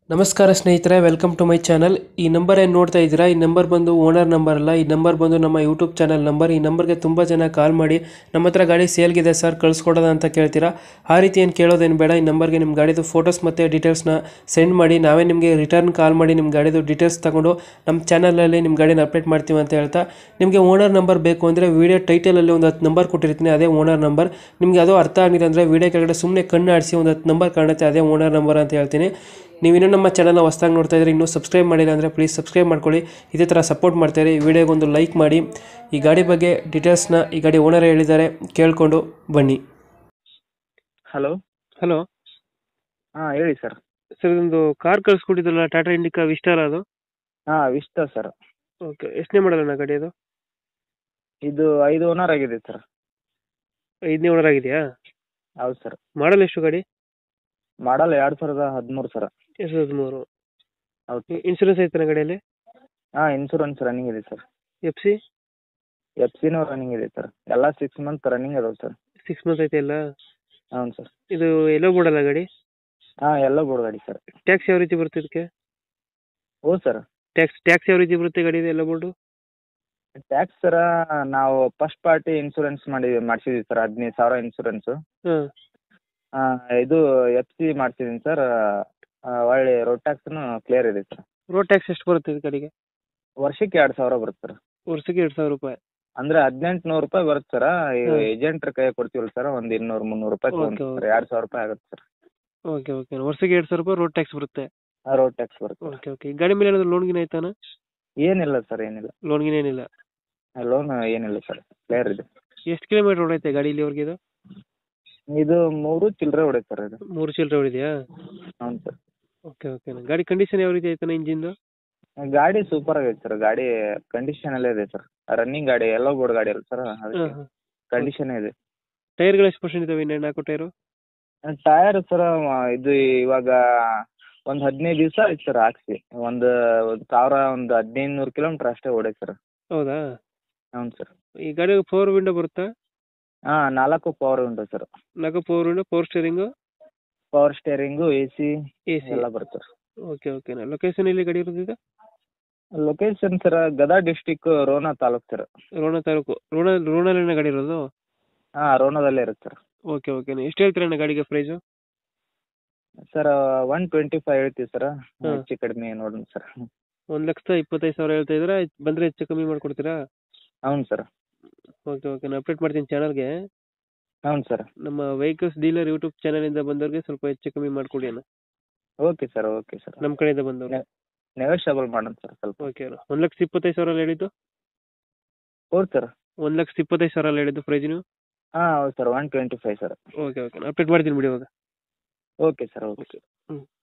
ನಮಸ್ಕಾರ ಸ್ನೇಹಿತರೆ welcome to my channel ಈ ನಂಬರ್ ಏನು ನೋಡ್ತಾ ಇದ್ದೀರಾ ಈ ನಂಬರ್ ಬಂದು ಓನರ್ ನಂಬರ್ ಅಲ್ಲ ಈ ನಂಬರ್ ಬಂದು ನಮ್ಮ ಯೂಟ್ಯೂಬ್ ಚಾನಲ್ ನಂಬರ್ ಈ ನಂಬರ್ಗೆ ತುಂಬ ಜನ ಕಾಲ್ ಮಾಡಿ ನಮ್ಮ ಹತ್ರ ಗಾಡಿ ಸೇಲ್ಗಿದೆ ಸರ್ ಕಳಿಸ್ಕೊಡೋದ ಅಂತ ಕೇಳ್ತೀರಾ ಆ ರೀತಿ ಏನು ಕೇಳೋದೇನು ಬೇಡ ಈ ನಂಬರ್ಗೆ ನಿಮ್ಮ ಗಾಡಿದು ಫೋಟೋಸ್ ಮತ್ತು ಡೀಟೇಲ್ಸ್ನ ಸೆಂಡ್ ಮಾಡಿ ನಾವೇ ನಿಮಗೆ ರಿಟರ್ನ್ ಕಾಲ್ ಮಾಡಿ ನಿಮ್ಮ ಗಾಡಿದು ಡೀಟೇಲ್ಸ್ ತಗೊಂಡು ನಮ್ಮ ಚಾನಲಲ್ಲಿ ನಿಮ್ಮ ಗಾಡಿನ ಅಪ್ಡೇಟ್ ಮಾಡ್ತೀವಿ ಅಂತ ಹೇಳ್ತಾ ನಿಮಗೆ ಓನರ್ ನಂಬರ್ ಬೇಕು ಅಂದರೆ ವೀಡಿಯೋ ಟೈಟಲಲ್ಲಿ ಒಂದು ಹತ್ತು ನಂಬರ್ ಕೊಟ್ಟಿರ್ತೀನಿ ಅದೇ ಓನರ್ ನಂಬರ್ ನಿಮಗೆ ಅದು ಅರ್ಥ ಆಗಿಲ್ಲ ಅಂದರೆ ವೀಡಿಯೋ ಕೆಳಗಡೆ ಸುಮ್ಮನೆ ಕಣ್ಣು ಆಡಿಸಿ ಒಂದು ಹತ್ತು ನಂಬರ್ ಕಾಣುತ್ತೆ ಅದೇ ಓನರ್ ನಂಬರ್ ಅಂತ ಹೇಳ್ತೀನಿ ನೀವು ಇನ್ನೂ ನಮ್ಮ ಚಾನಲ್ನ ಹೊಸ್ದಾಗಿ ನೋಡ್ತಾ ಇದ್ರೆ ಇನ್ನೂ ಸಬ್ಸ್ಕ್ರೈಬ್ ಮಾಡಿಲ್ಲ ಅಂದರೆ ಪ್ಲೀಸ್ ಸಬ್ಸ್ಕ್ರೈಬ್ ಮಾಡ್ಕೊಳ್ಳಿ ಇದೇ ಥರ ಸಪೋರ್ಟ್ ಮಾಡ್ತಾರೆ ಈ ವಿಡಿಯೋಗೆ ಒಂದು ಲೈಕ್ ಮಾಡಿ ಈ ಗಾಡಿ ಬಗ್ಗೆ ಡೀಟೇಲ್ಸ್ನ ಈ ಗಾಡಿ ಓನರ್ ಹೇಳಿದ್ದಾರೆ ಕೇಳಿಕೊಂಡು ಬನ್ನಿ ಹಲೋ ಹಲೋ ಹಾಂ ಹೇಳಿ ಸರ್ ಸರ್ ಇದೊಂದು ಕಾರ್ ಕಳಿಸ್ಕೊಟ್ಟಿದ್ದಲ್ಲ ಟಾಟಾ ಇಂಡಿಕಾ ವಿಸ್ಟಾರ ಅದು ಹಾಂ ವಿಸ್ತಾ ಸರ್ ಓಕೆ ಎಷ್ಟನೇ ಮಾಡಲ್ಲ ಗಾಡಿ ಅದು ಇದು ಐದು ಓನರ್ ಆಗಿದೆ ಸರ್ ಐದನೇ ಓನರ್ ಆಗಿದೆಯಾ ಹೌದು ಸರ್ ಮಾಡಲ್ ಎಷ್ಟು ಗಾಡಿ ಮಾಡಲ್ ಎರಡು ಸಾವಿರದ ಹದಿಮೂರು ಸರ್ ಎರಡು ಹದಿಮೂರು ಹೌದು ಇನ್ಸೂರೆನ್ಸ್ ಐತನ ಗಾಡಿಯಲ್ಲಿ ಹಾಂ ಇನ್ಶೂರೆನ್ಸ್ ರನ್ನಿಂಗ್ ಇದೆ ಸರ್ ಎಫ್ ಸಿ ಎಫ್ ಸಿನೂ ರನ್ನಿಂಗ್ ಇದೆ ಸರ್ ಎಲ್ಲ ಸಿಕ್ಸ್ ಮಂತ್ ರನ್ನಿಂಗ್ ಅದಾವೆ ಸರ್ ಸಿಕ್ಸ್ ಮಂತ್ ಐತೆ ಎಲ್ಲ ಹೌದು ಸರ್ ಇದು ಎಲ್ಲೋ ಬೋರ್ಡಲ್ಲ ಗಾಡಿ ಹಾಂ ಎಲ್ಲ ಬೋರ್ಡ್ ಗಾಡಿ ಸರ್ ಟ್ಯಾಕ್ಸ್ ಯಾವ ರೀತಿ ಬರುತ್ತೆ ಇದಕ್ಕೆ ಹ್ಞೂ ಸರ್ ಟ್ಯಾಕ್ಸ್ ಟ್ಯಾಕ್ಸ್ ಯಾವ ರೀತಿ ಬರುತ್ತೆ ಗಾಡಿ ಎಲ್ಲ ಬೋರ್ಡು ಟ್ಯಾಕ್ಸ್ ಸರ ನಾವು ಫಸ್ಟ್ ಪಾರ್ಟಿ ಇನ್ಶೂರೆನ್ಸ್ ಮಾಡಿ ಮಾಡಿಸಿದ್ವಿ ಸರ್ ಹದಿನೈದು ಸಾವಿರ ಇನ್ಶೂರೆನ್ಸು ಹಾಂ ಇದು ಎಫ್ ಸಿ ಮಾಡ್ಸಿದ್ದೀನಿ ಸರ್ ಒಳ್ಳೆ ರೋಡ್ ಟ್ಯಾಕ್ಸ್ನು ಕ್ಲಿಯರ್ ಇದೆ ಸರ್ ರೋಡ್ ಟ್ಯಾಕ್ಸ್ ಎಷ್ಟು ಬರುತ್ತೆ ಇದು ಗಾಡಿಗೆ ವರ್ಷಕ್ಕೆ ಎರಡು ಸಾವಿರ ಬರುತ್ತೆ ಸರ್ ವರ್ಷಕ್ಕೆ ಎರಡು ಸಾವಿರ ರೂಪಾಯಿ ಅಂದ್ರೆ ಹದಿನೆಂಟು ನೂರು ರೂಪಾಯಿ ಬರುತ್ತೆ ಸರ್ ಈಗ ಹ್ಮ್. ಏಜೆಂಟ್ರ ಕೈ ಕೊಡ್ತೀವಲ್ಲ ಸರ್ ಒಂದು ಇನ್ನೂರು ಮುನ್ನೂರು ರೂಪಾಯಿ Okay, ತೊಗೊಂಡು okay. ಎರಡು ಸಾವಿರ ರೂಪಾಯಿ ಆಗುತ್ತೆ ಸರ್ ಓಕೆ ಓಕೆ ವರ್ಷಕ್ಕೆ ಎರಡು ಸಾವಿರ ರೂಪಾಯಿ ರೋಡ್ ಟ್ಯಾಕ್ಸ್ ಬರುತ್ತೆ ರೋಡ್ ಟ್ಯಾಕ್ಸ್ ಬರುತ್ತೆ ಓಕೆ ಓಕೆ ಗಾಡಿ ಮೇಲೆ ಏನಾದ್ರು ಲೋನ್ ಗಿನ ಆಯ್ತಾನ ಏನಿಲ್ಲ ಸರ್ ಏನಿಲ್ಲ ಲೋನ್ ಗಿನ ಏನಿಲ್ಲ ಲೋನ್ ಏನಿಲ್ಲ ಸರ್ ಕ್ಲಿಯರ್ ಇದೆ ಎಷ್ಟು ಕಿಲೋಮೀಟರ್ ಹೊಡೈತೆ ಗಾಡಿ ಇಲ್ಲಿವರೆಗೆ ಇದು ಇದು ಮೂರು ಚಿಲ್ಲರೆ ಹೊಡೆಯುತ್ತೆ ಸರ್ ಇದು ಮೂರು ಚಿಲ್ಲರೆ ಹೊಡಿದೆಯಾ ಹೌದು ಸರ್ ಓಕೆ ಓಕೆ ಗಾಡಿ ಕಂಡೀಷನ್ ಯಾವ ರೀತಿ ಆಯ್ತಾನ ಇಂಜಿನ್ದು ಗಾಡಿ ಸೂಪರ್ ಆಗೈತೆ ಸರ್ ಗಾಡಿ ಕಂಡೀಷನ್ ಅಲ್ಲೇ ಇದೆ ಸರ್ ರನ್ನಿಂಗ್ ಗಾಡಿ ಎಲ್ಲ ಬೋರ್ಡ್ ಗಾಡಿ ಅಲ್ಲ ಸರ್ ಹಾಂ ಅದಕ್ಕೆ ಹಾಂ ಕಂಡೀಷನ್ ಇದೆ ಟೈರ್ಗಳು ಎಷ್ಟು ಪರ್ಸೆಂಟ್ ಇದಾವೆ ಇನ್ನೇನು ನಾಲ್ಕು ಟೈರು ಟಯರ್ ಸರ್ ಇದು ಇವಾಗ ಒಂದು ಹದಿನೈದು ದಿವಸ ಆಯ್ತು ಸರ್ ಹಾಕ್ಸಿ ಒಂದು ಒಂದು ಸಾವಿರ ಒಂದು ಹದಿನೈದು ನೂರು ಕಿಲೋಮೀಟ್ರ್ ಅಷ್ಟೇ ಹೊಡೆಯುತ್ತೆ ಸರ್ ಹೌದಾ ಹೌದು ಸರ್ ಈ ಗಾಡಿ ಫೋರ್ ವಿಂಡೋ ಬರುತ್ತಾ ಹಾಂ ನಾಲ್ಕು ಪವರ್ ಉಂಟು ಸರ್ ನಾಲ್ಕು four window four steering power steering A C A C ಎಲ್ಲ ಬರುತ್ತೆ ಸರ್ ಓಕೆ ಓಕೆ ಲೊಕೇಶನ್ ಎಲ್ಲಿ ಗಾಡಿ ಇರೋದಿದೆ location sir Gadag district Ron taluk sir Ron taluk Ron ರೋಣಲ್ಲಿನ ಗಾಡಿ ಇರೋದು ಹಾಂ ರೋಣದಲ್ಲೇ ಇರುತ್ತೆ ಸರ್ ಓಕೆ ಓಕೆ ಎಷ್ಟು ಹೇಳ್ತೀರಣ್ಣ ಗಾಡಿಗೆ price sir one twenty five ಹೇಳ್ತೀವಿ ಸರ್ ಹ್ಮ್. ಹೆಚ್ಚು ಕಡಿಮೆ ನೋಡೋಣ ಸರ್ ಒಂದು ಲಕ್ಷದ ಇಪ್ಪತ್ತೈದು ಸಾವಿರ ಹೇಳ್ತಾ ಇದ್ದೀರಾ ಬಂದರೆ ಹೆಚ್ಚು ಕಮ್ಮಿ ಮಾಡಿಕೊಡ್ತೀರಾ ಹೌನು ಸರ್ ಓಕೆ ಓಕೆ ನಾನು ಅಪ್ಡೇಟ್ ಮಾಡ್ತೀನಿ ಚಾನಲ್ಗೆ ಹೌನು ಸರ್ ನಮ್ಮ ವೆಹಿಕಲ್ಸ್ ಡೀಲರ್ ಯೂಟ್ಯೂಬ್ ಚಾನಲಿಂದ ಬಂದವ್ರಿಗೆ ಸ್ವಲ್ಪ ಹೆಚ್ಚು ಕಮ್ಮಿ ಮಾಡಿಕೊಡಿ ಅಣ್ಣ ಓಕೆ ಸರ್ ಓಕೆ ಸರ್ ನಮ್ಮ ಕಡೆಯಿಂದ ಬಂದವ್ರು ನೆಗೋಷಿಯಬಲ್ ಮಾಡೋಣ ಸರ್ ಸ್ವಲ್ಪ ಓಕೆ ಅಣ್ಣ ಒಂದು ಲಕ್ಷ ಇಪ್ಪತ್ತೈದು ಸಾವಿರ ಹೇಳಿದ್ದು ಹೌದು ಸರ್ ಒಂದು ಲಕ್ಷ ಇಪ್ಪತ್ತೈದು ಸಾವಿರ ಹೇಳಿದ್ದು ಪ್ರೈಸ್ ನೀವು ಹಾಂ ಹೌದು sir one twenty five sir okay okay update ಮಾಡ್ತೀನಿ ಬಿಡಿ ಇವಾಗ ಓಕೆ ಸರ್ ಓಕೆ ಹ್ಞೂ